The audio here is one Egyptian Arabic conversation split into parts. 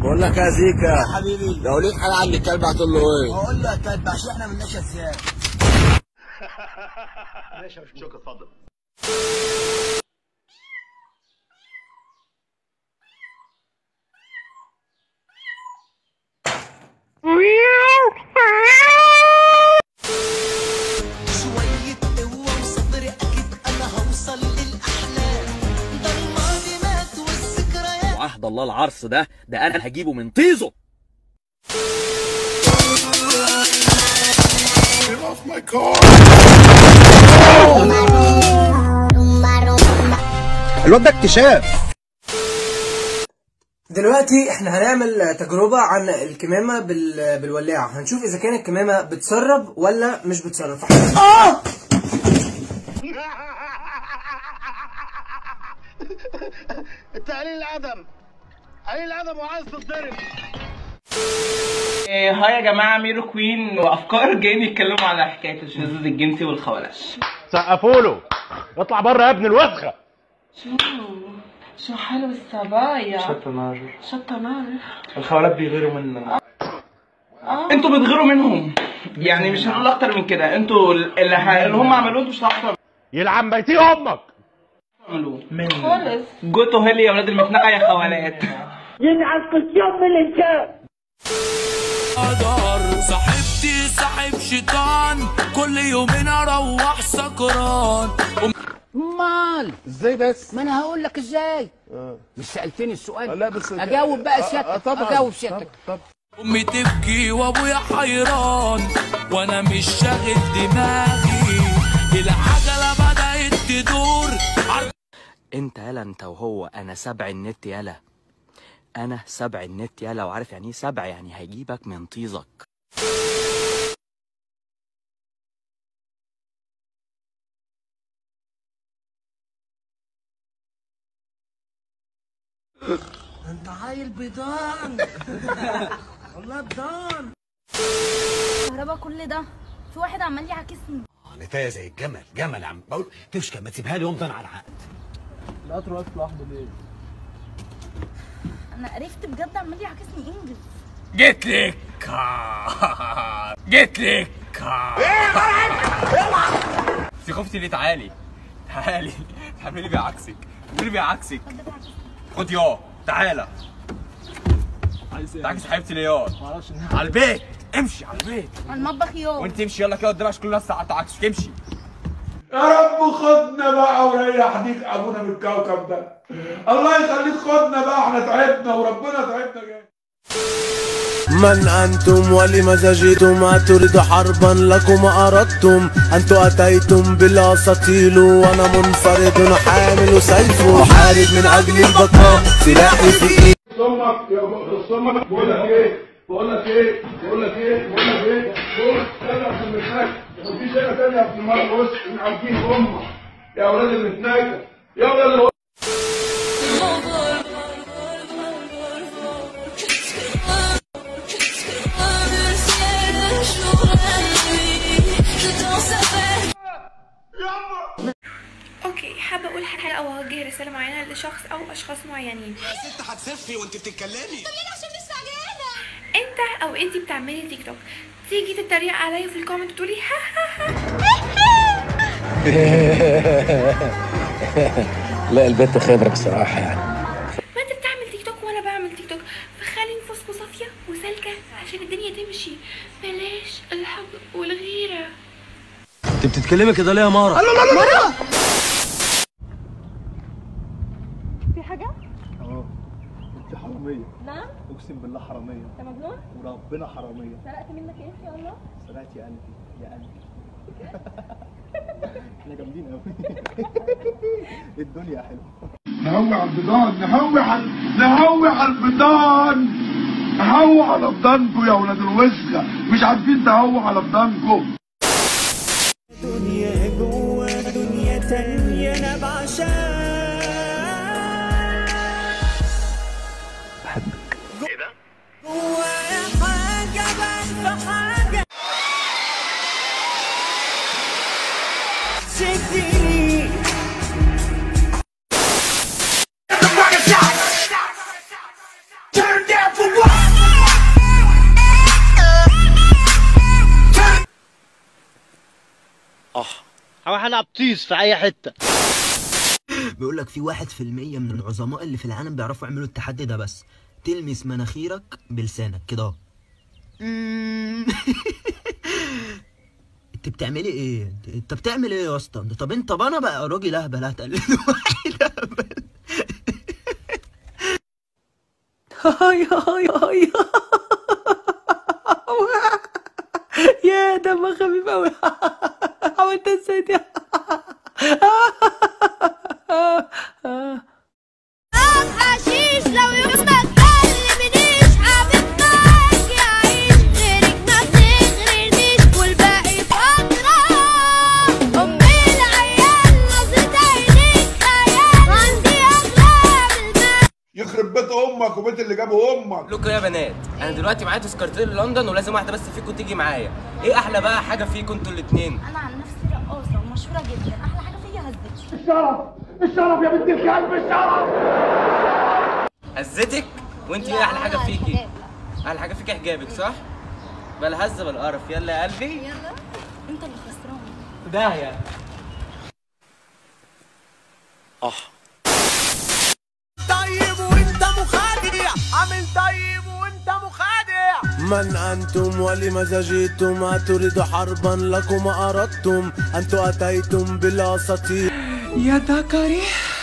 بقول لك يا زيكا حبيبي لو ليك حاجه عند الكلب هتقول له ايه؟ اقول له يا كلب عشان احنا مالناش ازاي ماشي يا شكرا اتفضل شوية قوة وصبر أكيد أنا هوصل للأحلام ده الماضي مات والذكريات وعهد الله العرس ده ده انا هجيبه من طيزه الواد ده اكتشاف دلوقتي احنا هنعمل تجربة عن الكمامة بال... بالولاعة هنشوف اذا كانت الكمامة بتسرب ولا مش بتسرب اه انت قليل الادب قليل الادب وعايز تتضرب إيه، هاي يا جماعة ميرو كوين وأفكار جايين يتكلموا على حكاية الشذوذ الجنسي والخولش سقفوا له اطلع بره يا ابن الوسخه شو شو حلو الصبايا شط نار شط نار الخوالات بيغيروا مننا انتوا بتغيروا منهم يعني مش هنقول اكتر من كده انتوا اللي, ح... اللي هم عملوه انتوا مش هتعرفوا يلعن بيتي امك تعملوه خالص جوتو هيلي يا ولاد المتنقع يا خوالات صاحبتي صاحب شيطان كل يومين اروح سكران امال ازاي بس ما انا هقول لك ازاي مش سالتني السؤال لا بس اجاوب بقى سيادتك اجاوب سيادتك امي تبكي وابويا حيران وانا مش شاغل دماغي العجله بدات تدور انت يالا انت وهو انا سبع النت يالا انا سبع النت يالا وعارف يعني ايه سبع يعني هجيبك من طيزك انت عيل بيضان والله بيضان كهربا كل ده في واحد عمال يعاكسني نتايه زي الجمل جمل يا عم بقول تشكى ما تسيبها لي وامضي على العقد القطر واقف لوحده ليه؟ انا عرفت بجد عمال يعاكسني انجز جيت لك جيت لك انت خفتي ليه تعالي تعالي تعملي بيعكسك تعملي بيعكسك خد يا تعالى عايز ايه؟ تعكس حبيبتي ليه يا معرفش ان على البيت امشي على البيت على المطبخ يوم وانت امشي يلا كده قدام عشان كل الناس تعكسك امشي يا رب خدنا بقى وريح ديك ابونا من الكوكب ده الله يخليك خدنا بقى احنا تعبنا وربنا تعبنا جامد من أنتم ولم جئتم أتريد حربا لكم أردتم أنتم أتيتم بالأساطيل وأنا منفرد حامل سيف أحارب من أجل البقاء سلاحي في إيدي صمك يا صمك بقول لك ايه بقول لك ايه بقول لك ايه بقول لك ايه بص انا في المساك مفيش حاجه ثانيه في المره بص احنا عارفين امك يا اولاد المتناكه يا اولاد اوكي حابه اقول حاجه او اوجه رساله معينه لشخص او اشخاص معينين ست هتسفي وأنت بتتكلمي انت او انت بتعملي تيك توك تيجي تتريق عليا في الكومنت وتقولي ها ها ها لا البنت خبره بصراحه يعني ما انت بتعمل تيك توك وانا بعمل تيك توك فخلي نفوسكم صافيه وسالكه عشان الدنيا تمشي بلاش الحب والغيره أنت بتتكلمي كده ليه يا مارا؟ في حاجه اه انت حراميه نعم اقسم بالله حراميه انت مجنون وربنا حراميه سرقت منك ايه ان شاء الله سرقت يا قلبي يا قلبي احنا جامدين قوي الدنيا حلوه نهوي على البيضان نهوي على نهوي على البيضان نهوي على بضانكم يا ولاد الوسخه مش عارفين تهوي على بضانكم دنيا جوا دنيا تانية أنا بعشقها ايه ده؟ جوايا حاجة بان في حاجة شدني Turn down for what? انا بطيس في اي حته بيقول لك في واحد في المية من العظماء اللي في العالم بيعرفوا يعملوا التحدي ده بس تلمس مناخيرك بلسانك كده اهو مم. انت بتعملي ايه انت بتعمل ايه يا اسطى طب انت طب انا بقى راجل اهبل هتقلد واحد اهبل هاي هاي هاي يا دم خفيف قوي حاولت انسى دي حشيش لو يومك تكلمنيش حبيب معاك يعيش غيرك ما بتغرنيش والباقي فترة أمي العيال نظرة عينيك خيال عندي أغلى بالمال يخرب بيت امك وبيت اللي جابه امك لكم يا بنات انا دلوقتي معايا تذكرتين لندن ولازم واحده بس فيكم تيجي معايا ايه احلى بقى حاجه فيكم انتوا الاثنين انا عن نفسي رقاصه ومشهوره جدا احلى حاجه فيا هزتي الشرف الشرف يا بنت الكلب الشرف هزتك وانت ايه احلى حاجه فيكي احلى حاجه فيكي حجابك صح بلا هزه بلا قرف يلا يا قلبي يلا انت اللي خسران ده يا طيب وانت مخادع عامل طيب وانت مخادع من أنتم ولم زجيتم أتريد حربا لكم أردتم أنتم أتيتم بالأساطير يا ذكري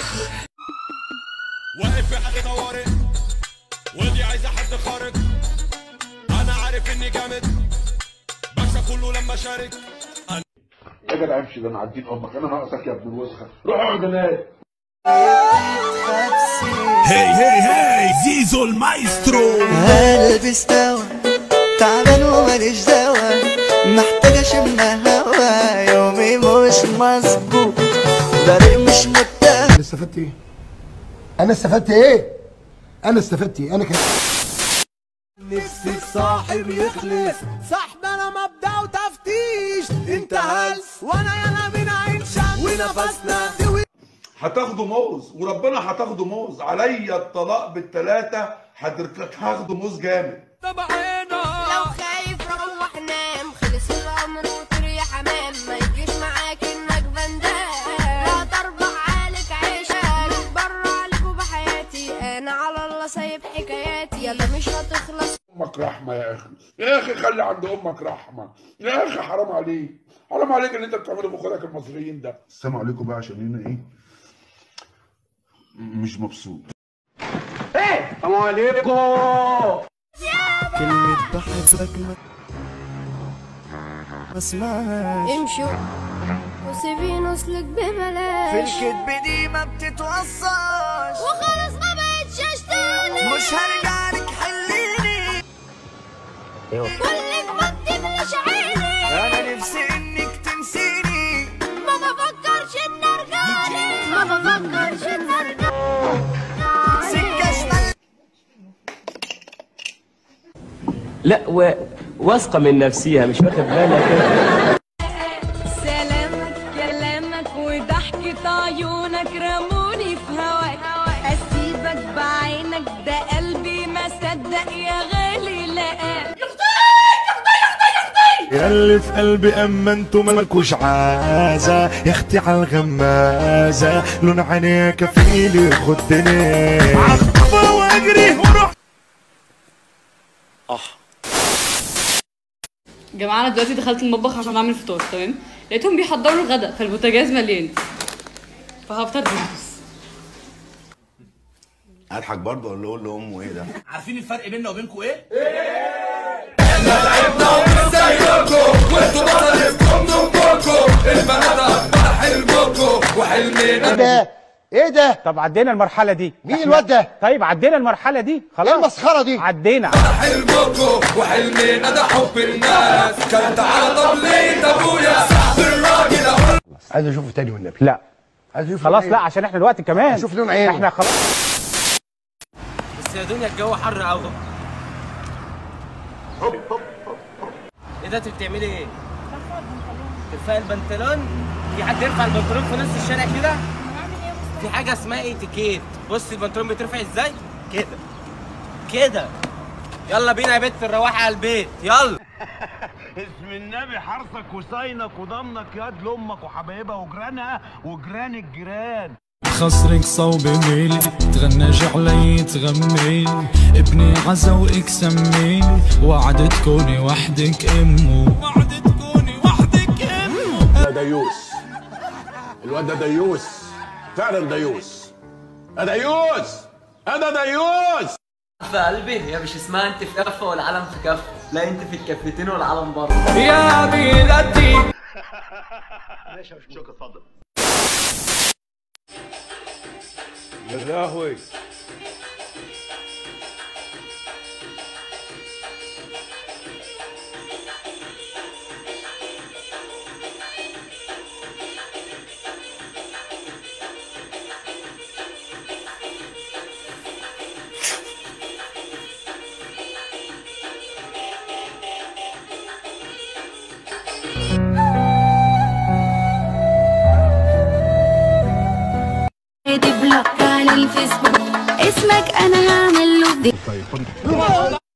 واقف في حد طوارئ ودي عايزه حد خارق انا عارف اني جامد بكسب كله لما اشارك يا جدع امشي ده انا عديت امك انا ناقصك يا ابن الوسخه روح اقعد هناك هي هي هي زيزو المايسترو قلبي استوى تعبان وماليش دوا محتاج اشم هوا يومي مش مظبوط طريق مش متهم انا استفدت ايه؟ انا استفدت ايه؟ انا استفدت ايه؟ انا كان نفسي الصاحب يخلص صاحبنا مبدأ وتفتيش انت هلس وانا يانا من عين شمس ونفسنا سوي هتاخدوا موز وربنا هتاخدوا موز عليا الطلاق بالتلاتة حضرتك هاخدوا موز جامد لو خايف روح نام خلص الأمر وطير يا حمام ما يجيش معاك إنك بندام لا تربح عليك عيشك بره عليك وبحياتي أنا على الله سايب حكاياتي يلا مش هتخلص امك رحمه يا اخي يا اخي خلي عند امك رحمه يا اخي حرام عليك حرام عليك اللي انت بتعمله في اخواتك المصريين ده السلام عليكم بقى عشان هنا ايه مش مبسوط ايه السلام عليكم كلمة بحبك ما ما اسمعهاش امشوا وسيبي نسلك ببلاش في الكدب دي ما بتتوصاش وخلاص ما بقتش اشتغل مش هرجع لك حليني كلك ما بتملش عيني انا نفسي انك تنسيني ما بفكرش ان ارجع ما بفكرش ان ارجع سكة شمال لا و... واثقه من نفسها مش واخد بالها سلامك كلامك وضحكة عيونك رموني في هواك اسيبك بعينك ده قلبي ما صدق يا غالي لقاك ياللي في قلبي اما انتو مالكوش عازة يا اختي على الغمازة لون عينيها كفيلي خدني عخطفة واجري وروح جماعة انا دلوقتي دخلت المطبخ عشان اعمل فطار تمام لقيتهم بيحضروا الغدا فالبوتاجاز مليان فهفطر بيتوس اضحك برضه ولا اقول لامه ايه ده عارفين الفرق بيننا وبينكم ايه؟ وانتوا بطلتكم نومكم البنات اكبر حلمكم وحلمنا ده ايه ده؟ طب عدينا المرحله دي مين إحنا- الواد ده؟ طيب عدينا المرحله دي خلاص ايه المسخره دي؟ عدينا حلمكم وحلمنا ده حب الناس كان تعالى طب ليه ده ابويا صاحب الراجل اقول عايز اشوفه تاني والنبي لا عايز اشوفه خلاص تاني. لا عشان احنا دلوقتي كمان اشوف لون عينه احنا خلاص بس يا دنيا الجو حر قوي ايه ده انت بتعملي ايه؟ ترفعي البنطلون في حد يرفع البنطلون في نص الشارع كده؟ في حاجة اسمها اتيكيت بص البنطلون بيترفع ازاي؟ كده كده يلا بينا يا بت نروحي على البيت يلا اسم النبي حرصك وصينك وضمنك ياد لامك وحبايبها وجيرانها وجيران الجيران خصرك صوب ميلي تغنج علي تغمي ابني عزا واكسمي وعد تكوني وحدك امه وعد تكوني وحدك امه ده ديوس الواد ده ديوس فعلا ديوس ده ديوس انا ديوس في قلبي هي مش اسمها انت في كفه والعالم في كفه لا انت في الكفتين والعالم بره يا بلادي ماشي يا شكرا اتفضل يا لهوي دي بلوك على الفيسبوك اسمك انا هعمل له دي طيب